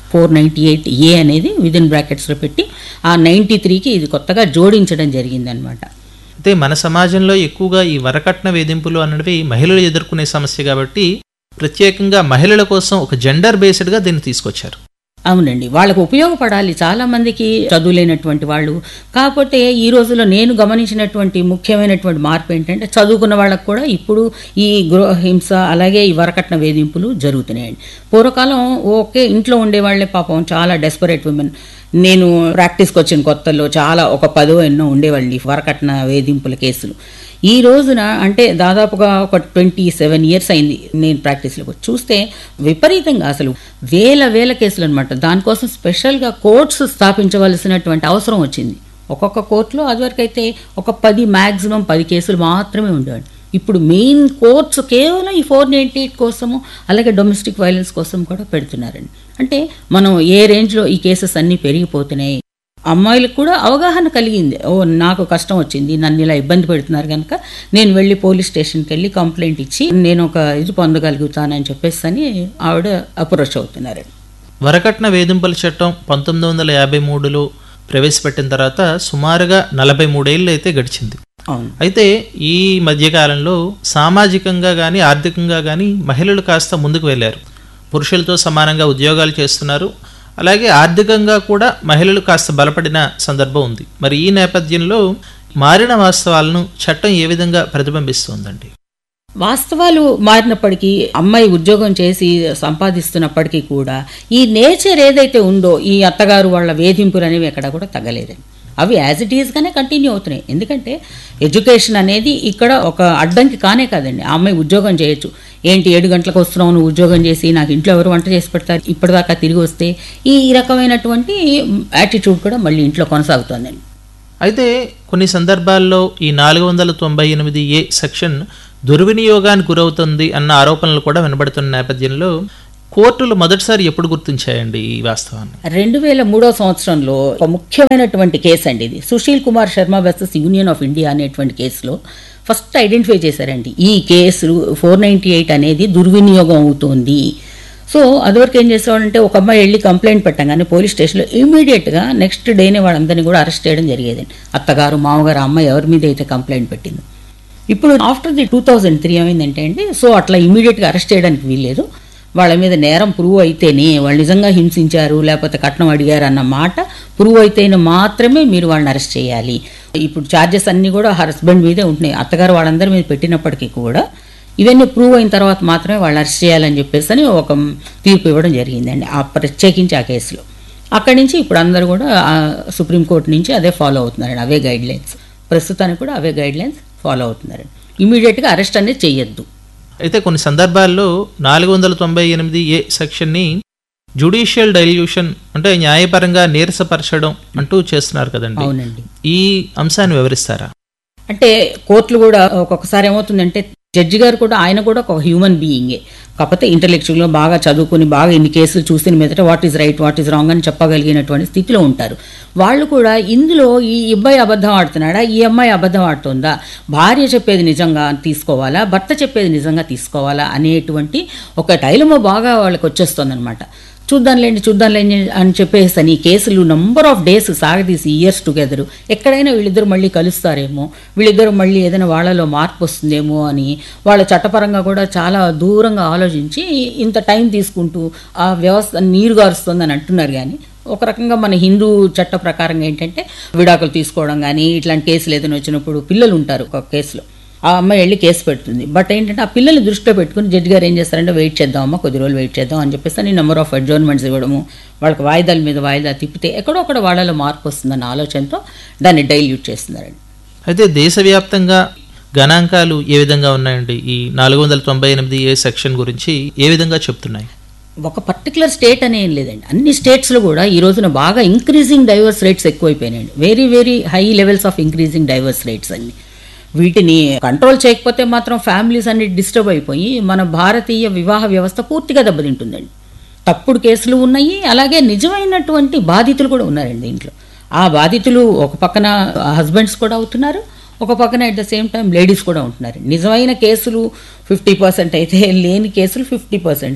ఫోర్ నైంటీ ఎయిట్ ఏ అనేది విదిన్ బ్రాకెట్స్లో పెట్టి ఆ నైంటీ త్రీకి ఇది కొత్తగా జోడించడం జరిగిందనమాట అయితే మన సమాజంలో ఎక్కువగా ఈ వరకట్న వేధింపులు అనేవి మహిళలు ఎదుర్కొనే సమస్య కాబట్టి ప్రత్యేకంగా మహిళల కోసం ఒక జెండర్ బేస్డ్గా దీన్ని తీసుకొచ్చారు అవునండి వాళ్ళకు ఉపయోగపడాలి చాలా మందికి చదువులేనటువంటి వాళ్ళు కాకపోతే ఈ రోజుల్లో నేను గమనించినటువంటి ముఖ్యమైనటువంటి మార్పు ఏంటంటే చదువుకున్న వాళ్ళకు కూడా ఇప్పుడు ఈ గృహహింస అలాగే ఈ వరకట్న వేధింపులు జరుగుతున్నాయండి పూర్వకాలం ఓకే ఇంట్లో ఉండేవాళ్లే పాపం చాలా డెస్పరేట్ ఉమెన్ నేను ప్రాక్టీస్కి వచ్చిన కొత్తల్లో చాలా ఒక పదో ఎన్నో ఉండేవాళ్ళు ఈ వరకట్న వేధింపుల కేసులు ఈ రోజున అంటే దాదాపుగా ఒక ట్వంటీ సెవెన్ ఇయర్స్ అయింది నేను ప్రాక్టీస్లోకి వచ్చి చూస్తే విపరీతంగా అసలు వేల వేల కేసులు అనమాట దానికోసం స్పెషల్గా కోర్ట్స్ స్థాపించవలసినటువంటి అవసరం వచ్చింది ఒక్కొక్క కోర్టులో అదివరకు అయితే ఒక పది మ్యాక్సిమం పది కేసులు మాత్రమే ఉండేవాడు ఇప్పుడు మెయిన్ కోర్ట్స్ కేవలం ఈ ఫోర్ నైంటీ ఎయిట్ కోసము అలాగే డొమెస్టిక్ వైలెన్స్ కోసం కూడా పెడుతున్నారండి అంటే మనం ఏ రేంజ్లో ఈ కేసెస్ అన్నీ పెరిగిపోతున్నాయి అమ్మాయిలకు కూడా అవగాహన కలిగింది ఓ నాకు కష్టం వచ్చింది నన్ను ఇలా ఇబ్బంది పెడుతున్నారు కనుక నేను వెళ్ళి పోలీస్ స్టేషన్కి వెళ్ళి కంప్లైంట్ ఇచ్చి నేను ఒక ఇది పొందగలుగుతానని చెప్పేసి అని ఆవిడ అప్రోచ్ అవుతున్నారండి వరకట్న వేధింపుల చట్టం పంతొమ్మిది వందల యాభై మూడులో ప్రవేశపెట్టిన తర్వాత సుమారుగా నలభై మూడేళ్ళు అయితే గడిచింది అవును అయితే ఈ మధ్యకాలంలో సామాజికంగా కానీ ఆర్థికంగా కానీ మహిళలు కాస్త ముందుకు వెళ్ళారు పురుషులతో సమానంగా ఉద్యోగాలు చేస్తున్నారు అలాగే ఆర్థికంగా కూడా మహిళలు కాస్త బలపడిన సందర్భం ఉంది మరి ఈ నేపథ్యంలో మారిన వాస్తవాలను చట్టం ఏ విధంగా ప్రతిబింబిస్తోందండి వాస్తవాలు మారినప్పటికీ అమ్మాయి ఉద్యోగం చేసి సంపాదిస్తున్నప్పటికీ కూడా ఈ నేచర్ ఏదైతే ఉందో ఈ అత్తగారు వాళ్ళ వేధింపులు అనేవి ఎక్కడ కూడా తగ్గలేదండి అవి యాజ్ ఇట్ ఈస్గానే కంటిన్యూ అవుతున్నాయి ఎందుకంటే ఎడ్యుకేషన్ అనేది ఇక్కడ ఒక అడ్డంకి కానే కాదండి ఆ అమ్మాయి ఉద్యోగం చేయొచ్చు ఏంటి ఏడు గంటలకు వస్తున్నావు నువ్వు ఉద్యోగం చేసి నాకు ఇంట్లో ఎవరు వంట చేసి పెడతారు ఇప్పటిదాకా తిరిగి వస్తే ఈ రకమైనటువంటి యాటిట్యూడ్ కూడా మళ్ళీ ఇంట్లో కొనసాగుతోందండి అయితే కొన్ని సందర్భాల్లో ఈ నాలుగు వందల తొంభై ఎనిమిది ఏ సెక్షన్ దుర్వినియోగానికి గురవుతుంది అన్న ఆరోపణలు కూడా వినబడుతున్న నేపథ్యంలో కోర్టులు మొదటిసారి ఎప్పుడు గుర్తించాయండి ఈ వాస్తవాన్ని రెండు వేల మూడో సంవత్సరంలో ఒక ముఖ్యమైనటువంటి కేసు అండి ఇది Sushil Kumar Sharma versus union of India అనేటువంటి కేసులో ఫస్ట్ ఐడెంటిఫై చేశారండి ఈ కేసు ఫోర్ నైంటీ ఎయిట్ అనేది దుర్వినియోగం అవుతోంది సో అదివరకు ఏం చేసేవాడంటే ఒక అమ్మాయి వెళ్ళి కంప్లైంట్ పెట్టగానే పోలీస్ స్టేషన్లో ఇమీడియట్గా నెక్స్ట్ డేనే వాళ్ళందరినీ కూడా అరెస్ట్ చేయడం జరిగేదండి అత్తగారు మామగారు అమ్మాయి ఎవరి మీద అయితే కంప్లైంట్ పెట్టింది ఇప్పుడు after the two thousand three ఏమైందంటే అండి సో అట్లా ఇమీడియట్గా అరెస్ట్ చేయడానికి వీల్లేదు వాళ్ళ మీద నేరం ప్రూవ్ అయితేనే వాళ్ళు నిజంగా హింసించారు లేకపోతే కట్నం అడిగారు అన్న మాట ప్రూవ్ అయితేనే మాత్రమే మీరు వాళ్ళని అరెస్ట్ చేయాలి ఇప్పుడు ఛార్జెస్ అన్నీ కూడా హస్బెండ్ మీదే ఉంటున్నాయి అత్తగారు వాళ్ళందరి మీద పెట్టినప్పటికీ కూడా ఇవన్నీ ప్రూవ్ అయిన తర్వాత మాత్రమే వాళ్ళు అరెస్ట్ చేయాలని చెప్పేసి అని ఒక తీర్పు ఇవ్వడం జరిగిందండి ఆ ప్రత్యేకించి ఆ కేసులో అక్కడి నుంచి ఇప్పుడు అందరూ కూడా ఆ సుప్రీంకోర్టు నుంచి అదే ఫాలో అవుతున్నారండి అవే గైడ్ లైన్స్ ప్రస్తుతానికి కూడా అవే గైడ్ లైన్స్ ఫాలో అవుతున్నారండి ఇమీడియట్గా అరెస్ట్ అనేది చేయొద్దు అయితే కొన్ని సందర్భాల్లో నాలుగు వందల తొంభై ఎనిమిది ఏ సెక్షన్ని జుడిషియల్ డైల్యూషన్ అంటే న్యాయపరంగా నీరసపరచడం అంటూ చేస్తున్నారు కదండి అవునండి ఈ అంశాన్ని వివరిస్తారా అంటే కోర్టులు కూడా ఒక్కొక్కసారి ఏమవుతుందంటే జడ్జి గారు కూడా ఆయన కూడా ఒక హ్యూమన్ బీయింగే కాకపోతే ఇంటలెక్చువల్గా బాగా చదువుకుని బాగా ఇన్ని కేసులు చూసిన మీదట what is right what is wrong అని చెప్పగలిగినటువంటి స్థితిలో ఉంటారు వాళ్ళు కూడా ఇందులో ఈ అబ్బాయి అబద్ధం ఆడుతున్నాడా ఈ అమ్మాయి అబద్ధం ఆడుతుందా భార్య చెప్పేది నిజంగా తీసుకోవాలా భర్త చెప్పేది నిజంగా తీసుకోవాలా అనేటువంటి ఒక టైలమో బాగా వాళ్ళకి వచ్చేస్తుందన్నమాట చూద్దాంలేండి చూద్దాంలేండి అని చెప్పేసి ఈ కేసులు నంబర్ ఆఫ్ డేస్ సాగదీసి ఇయర్స్ టుగెదర్ ఎక్కడైనా వీళ్ళిద్దరు మళ్ళీ కలుస్తారేమో వీళ్ళిద్దరు మళ్ళీ ఏదైనా వాళ్ళలో మార్పు వస్తుందేమో అని వాళ్ళ చట్టపరంగా కూడా చాలా దూరంగా ఆలోచించి ఇంత టైం తీసుకుంటూ ఆ వ్యవస్థ నీరు గారుస్తుందని అంటున్నారు కానీ ఒక రకంగా మన హిందూ చట్ట ప్రకారంగా ఏంటంటే విడాకులు తీసుకోవడం కానీ ఇట్లాంటి కేసులు ఏదైనా వచ్చినప్పుడు పిల్లలు ఉంటారు ఒక కేసులో ఆ అమ్మాయి వెళ్ళి కేసు పెడుతుంది బట్ ఏంటంటే ఆ పిల్లల్ని దృష్టిలో పెట్టుకుని జడ్జి గారు ఏం చేస్తారంటే వెయిట్ చేద్దామమ్మా కొద్ది రోజులు వెయిట్ చేద్దాం అని చెప్పేసి అని నెంబర్ ఆఫ్ అడ్జోర్న్మెంట్స్ ఇవ్వడము వాళ్ళకి వాయిదాల మీద వాయిదా తిప్పితే ఎక్కడో అక్కడ వాళ్ళలో మార్పు వస్తుందన్న ఆలోచనతో దాన్ని డైల్యూట్ చేస్తున్నారండి అయితే దేశవ్యాప్తంగా గణాంకాలు ఏ విధంగా ఉన్నాయండి ఈ నాలుగు వందల తొంభై ఎనిమిది ఏ సెక్షన్ గురించి ఏ విధంగా చెప్తున్నాయి ఒక పర్టికులర్ స్టేట్ అనే ఏం లేదండి అన్ని స్టేట్స్లో కూడా ఈ రోజున బాగా ఇంక్రీజింగ్ డైవర్స్ రేట్స్ ఎక్కువైపోయినాయండి very very high levels of increasing divorce rates అన్ని వీటిని కంట్రోల్ చేయకపోతే మాత్రం ఫ్యామిలీస్ అన్ని డిస్టర్బ్ అయిపోయి మన భారతీయ వివాహ వ్యవస్థ పూర్తిగా దెబ్బతింటుందండి తప్పుడు కేసులు ఉన్నాయి అలాగే నిజమైనటువంటి బాధితులు కూడా ఉన్నారండి దీంట్లో ఆ బాధితులు ఒక పక్కన హస్బెండ్స్ కూడా అవుతున్నారు ఒక పక్కన at the same time ladies కూడా ఉంటున్నారు నిజమైన కేసులు ఫిఫ్టీ పర్సెంట్ అయితే లేని కేసులు ఫిఫ్టీ పర్సెంట్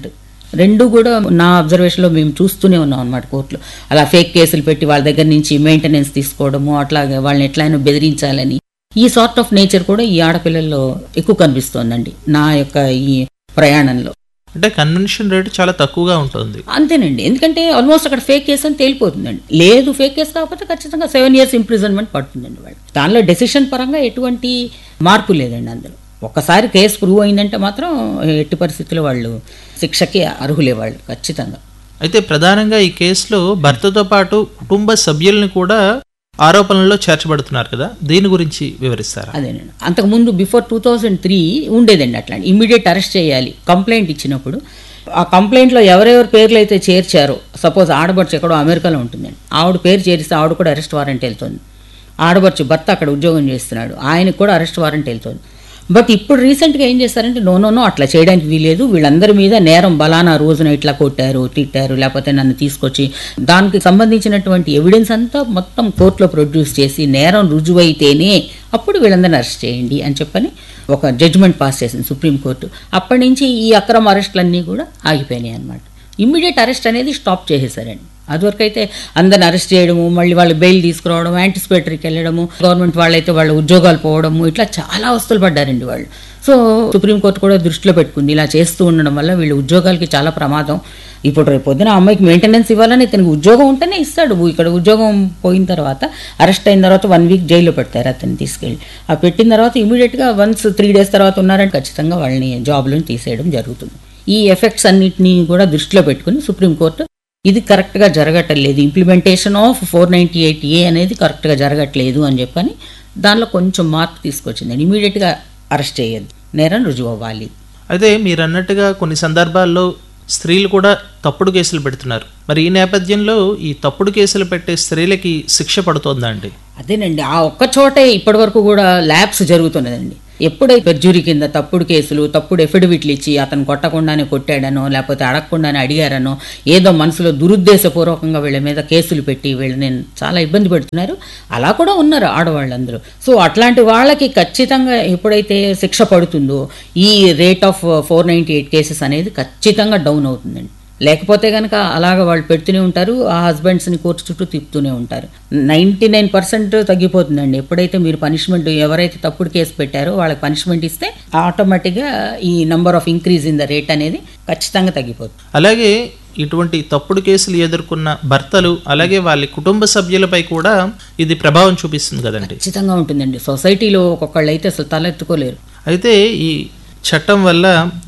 రెండు కూడా నా అబ్జర్వేషన్లో మేము చూస్తూనే ఉన్నాం అనమాట కోర్టులో అలా ఫేక్ కేసులు పెట్టి వాళ్ళ దగ్గర నుంచి మెయింటెనెన్స్ తీసుకోవడము అట్లాగే వాళ్ళని ఎట్లయినా బెదిరించాలని ఈ సార్ట్ ఆఫ్ నేచర్ కూడా ఈ ఆడపిల్లల్లో ఎక్కువ కనిపిస్తోందండి నా యొక్క ఈ ప్రయాణంలో అంటే కన్వెన్షన్ రేటు చాలా తక్కువగా ఉంటుంది అంతేనండి ఎందుకంటే ఆల్మోస్ట్ అక్కడ ఫేక్ కేసు అని తేలిపోతుందండి లేదు ఫేక్ కేసు కాకపోతే ఖచ్చితంగా సెవెన్ ఇయర్స్ ఇంప్రిజన్మెంట్ పడుతుందండి వాళ్ళు దానిలో డెసిషన్ పరంగా ఎటువంటి మార్పు లేదండి అందులో ఒక్కసారి కేసు ప్రూవ్ అయిందంటే మాత్రం ఎట్టి పరిస్థితుల్లో వాళ్ళు శిక్షకి అర్హులే వాళ్ళు ఖచ్చితంగా అయితే ప్రధానంగా ఈ కేసులో భర్తతో పాటు కుటుంబ సభ్యుల్ని కూడా ఆరోపణల్లో చేర్చబడుతున్నారు కదా దీని గురించి వివరిస్తారా అదేనండి అంతకుముందు బిఫోర్ టూ థౌజండ్ త్రీ ఉండేదండి అట్లా ఇమ్మీడియట్ అరెస్ట్ చేయాలి కంప్లైంట్ ఇచ్చినప్పుడు ఆ కంప్లైంట్లో ఎవరెవరి పేర్లు అయితే చేర్చారో సపోజ్ ఆడబడుచు ఎక్కడో అమెరికాలో ఉంటుందండి ఆవిడ పేరు చేరిస్తే ఆవిడ కూడా అరెస్ట్ వారెంట్ వెళ్తుంది ఆడబడుచు భర్త అక్కడ ఉద్యోగం చేస్తున్నాడు ఆయనకు కూడా అరెస్ట్ వారెంట్ వెళ్తుంది బట్ ఇప్పుడు రీసెంట్గా ఏం చేస్తారంటే నో నో నో అట్లా చేయడానికి వీలేదు వీళ్ళందరి మీద నేరం బలానా రోజున ఇట్లా కొట్టారు తిట్టారు లేకపోతే నన్ను తీసుకొచ్చి దానికి సంబంధించినటువంటి ఎవిడెన్స్ అంతా మొత్తం కోర్టులో ప్రొడ్యూస్ చేసి నేరం రుజువైతేనే అప్పుడు వీళ్ళందరిని అరెస్ట్ చేయండి అని చెప్పని ఒక జడ్జిమెంట్ పాస్ చేసింది సుప్రీంకోర్టు అప్పటి నుంచి ఈ అక్రమ అరెస్టులన్నీ కూడా ఆగిపోయినాయి అనమాట ఇమ్మీడియట్ అరెస్ట్ అనేది స్టాప్ చేసేసారండి అదివరకు అయితే అందరిని అరెస్ట్ చేయడము మళ్ళీ వాళ్ళు బెయిల్ తీసుకురావడం యాంటిసిపేటరీకి వెళ్ళడము గవర్నమెంట్ వాళ్ళైతే వాళ్ళ ఉద్యోగాలు పోవడము ఇట్లా చాలా వస్తువులు పడ్డారండి వాళ్ళు సో సుప్రీంకోర్టు కూడా దృష్టిలో పెట్టుకుంది ఇలా చేస్తూ ఉండడం వల్ల వీళ్ళ ఉద్యోగాలకి చాలా ప్రమాదం ఇప్పుడు రేపు పొద్దున ఆ అమ్మాయికి మెయింటెనెన్స్ ఇవ్వాలని ఇతనికి ఉద్యోగం ఉంటేనే ఇస్తాడు ఇక్కడ ఉద్యోగం పోయిన తర్వాత అరెస్ట్ అయిన తర్వాత వన్ వీక్ జైల్లో పెడతారు అతన్ని తీసుకెళ్ళి ఆ పెట్టిన తర్వాత ఇమీడియట్గా వన్స్ త్రీ డేస్ తర్వాత ఉన్నారంటే ఖచ్చితంగా వాళ్ళని జాబ్లను తీసేయడం జరుగుతుంది ఈ ఎఫెక్ట్స్ అన్నిటినీ కూడా దృష్టిలో పెట్టుకుని సుప్రీంకోర్టు ఇది కరెక్ట్గా జరగట్లేదు implementation of four ninety eight A అనేది కరెక్ట్గా జరగట్లేదు అని చెప్పని దానిలో కొంచెం మార్పు తీసుకొచ్చిందండి ఇమీడియట్గా అరెస్ట్ చేయొద్దు నేరం రుజువు అవ్వాలి అయితే మీరు అన్నట్టుగా కొన్ని సందర్భాల్లో స్త్రీలు కూడా తప్పుడు కేసులు పెడుతున్నారు మరి ఈ నేపథ్యంలో ఈ తప్పుడు కేసులు పెట్టే స్త్రీలకి శిక్ష పడుతోందా అండి అదేనండి ఆ ఒక్క చోటే ఇప్పటి వరకు కూడా ల్యాబ్స్ జరుగుతున్నదండి ఎప్పుడైతే పెర్జూరీ కింద తప్పుడు కేసులు తప్పుడు ఎఫిడవిట్లు ఇచ్చి అతను కొట్టకుండానే కొట్టాడనో లేకపోతే అడగకుండానే అడిగారనో ఏదో మనసులో దురుద్దేశపూర్వకంగా వీళ్ళ మీద కేసులు పెట్టి వీళ్ళని చాలా ఇబ్బంది పెడుతున్నారు అలా కూడా ఉన్నారు ఆడవాళ్ళందరూ సో అట్లాంటి వాళ్ళకి ఖచ్చితంగా ఎప్పుడైతే శిక్ష పడుతుందో ఈ rate of four ninety eight cases అనేది ఖచ్చితంగా డౌన్ అవుతుందండి లేకపోతే కనుక అలాగ వాళ్ళు పెడుతూనే ఉంటారు ఆ హస్బెండ్స్ని కోర్టు చుట్టూ తిప్పుతూనే ఉంటారు నైంటీ నైన్ పర్సెంట్ తగ్గిపోతుందండి ఎప్పుడైతే మీరు పనిష్మెంట్ ఎవరైతే తప్పుడు కేసు పెట్టారో వాళ్ళకి పనిష్మెంట్ ఇస్తే ఆటోమేటిక్గా ఈ number of increase in the rate అనేది ఖచ్చితంగా తగ్గిపోతుంది అలాగే ఇటువంటి తప్పుడు కేసులు ఎదుర్కొన్న భర్తలు అలాగే వాళ్ళ కుటుంబ సభ్యులపై కూడా ఇది ప్రభావం చూపిస్తుంది కదండి ఖచ్చితంగా ఉంటుందండి సొసైటీలో ఒక్కొక్కళ్ళు అయితే అసలు తలెత్తుకోలేరు అయితే ఈ చట్టం వల్ల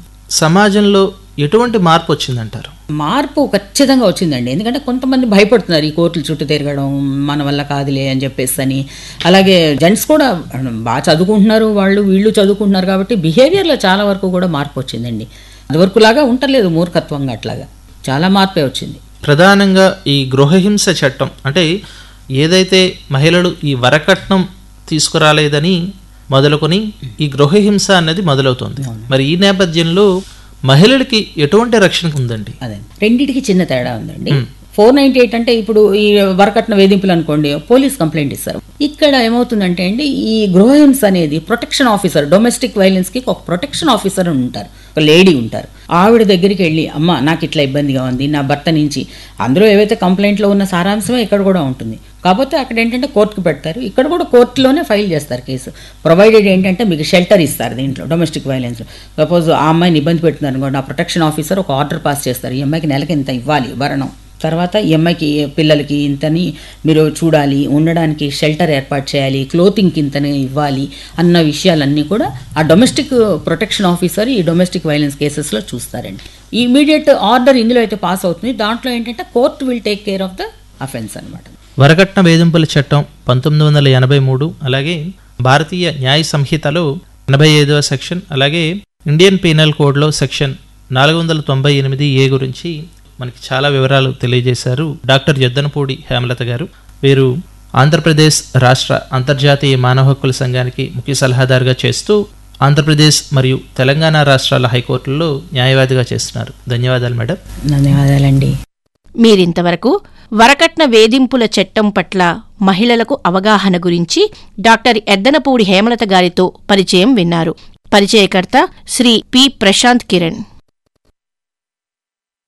సమాజంలో ఎటువంటి మార్పు వచ్చిందంటారు మార్పు ఖచ్చితంగా వచ్చిందండి ఎందుకంటే కొంతమంది భయపడుతున్నారు ఈ కోర్టుల చుట్టూ తిరగడం మన వల్ల కాదులే అని చెప్పేసి అని అలాగే జెంట్స్ కూడా బాగా చదువుకుంటున్నారు వాళ్ళు వీళ్ళు చదువుకుంటున్నారు కాబట్టి బిహేవియర్లో చాలా వరకు కూడా మార్పు వచ్చిందండి అదివరకు లాగా ఉండలేదు మూర్ఖత్వంగా అట్లాగా చాలా మార్పే వచ్చింది ప్రధానంగా ఈ గృహహింస చట్టం అంటే ఏదైతే మహిళలు ఈ వరకట్నం తీసుకురాలేదని మొదలుకొని ఈ గృహహింస అనేది మొదలవుతుంది మరి ఈ నేపథ్యంలో మహిళలకి ఎటువంటి రక్షణ ఉందండి అదే రెండిటికి చిన్న తేడా ఉందండి ఫోర్ నైన్టీ ఎయిట్ అంటే ఇప్పుడు ఈ వరకట్న వేధింపులు అనుకోండి పోలీస్ కంప్లైంట్ ఇస్తారు ఇక్కడ ఏమవుతుందంటే అండి ఈ గృహహింస అనేది ప్రొటెక్షన్ ఆఫీసర్ డొమెస్టిక్ వైలెన్స్ కి ఒక ప్రొటెక్షన్ ఆఫీసర్ అని ఉంటారు ఒక లేడీ ఉంటారు ఆవిడ దగ్గరికి వెళ్ళి అమ్మ నాకు ఇట్లా ఇబ్బందిగా ఉంది నా భర్త నుంచి అందులో ఏవైతే కంప్లైంట్లో ఉన్న సారాంశమే ఇక్కడ కూడా ఉంటుంది కాకపోతే అక్కడ ఏంటంటే కోర్టుకు పెడతారు ఇక్కడ కూడా కోర్టులోనే ఫైల్ చేస్తారు కేసు ప్రొవైడెడ్ ఏంటంటే మీకు షెల్టర్ ఇస్తారు దీంట్లో డొమెస్టిక్ వైలెన్స్ సపోజ్ ఆ అమ్మాయిని ఇబ్బంది పెడుతున్నారు అనుకోండి ఆ ప్రొటెక్షన్ ఆఫీసర్ ఒక ఆర్డర్ పాస్ చేస్తారు ఈ అమ్మాయికి నెలకి ఇంత ఇవ్వాలి భరణం తర్వాత ఈ అమ్మాయికి పిల్లలకి ఇంతని మీరు చూడాలి ఉండడానికి షెల్టర్ ఏర్పాటు చేయాలి క్లోతింగ్కి ఇంతని ఇవ్వాలి అన్న విషయాలన్నీ కూడా ఆ డొమెస్టిక్ ప్రొటెక్షన్ ఆఫీసర్ ఈ డొమెస్టిక్ వైలెన్స్ కేసెస్లో చూస్తారండి ఈ ఇమీడియట్ ఆర్డర్ ఇందులో అయితే పాస్ అవుతుంది దాంట్లో ఏంటంటే court will take care of the offence అనమాట వరకట్న వేధింపుల చట్టం పంతొమ్మిది వందల ఎనభై మూడు అలాగే భారతీయ న్యాయ సంహితలో ఎనభై ఐదవ సెక్షన్ అలాగే ఇండియన్ పీనల్ కోడ్లో సెక్షన్ నాలుగు వందల తొంభై ఎనిమిది ఏ గురించి మనకి చాలా వివరాలు తెలియజేశారు డాక్టర్ జద్దనపూడి హేమలత గారు వీరు ఆంధ్రప్రదేశ్ రాష్ట్ర అంతర్జాతీయ మానవ హక్కుల సంఘానికి ముఖ్య సలహాదారుగా చేస్తూ ఆంధ్రప్రదేశ్ మరియు తెలంగాణ రాష్ట్రాల హైకోర్టుల్లో న్యాయవాదిగా చేస్తున్నారు ధన్యవాదాలు మేడం ధన్యవాదాలండి మీరింతవరకు వరకట్న వేధింపుల చట్టం పట్ల మహిళలకు అవగాహన గురించి డాక్టర్ ఎద్దనపూడి హేమలత గారితో పరిచయం విన్నారు పరిచయకర్త శ్రీ పి ప్రశాంత్ కిరణ్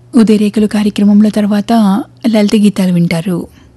ఉదయరేఖలు కార్యక్రమంలో తర్వాత లలిత గీతాలు వింటారు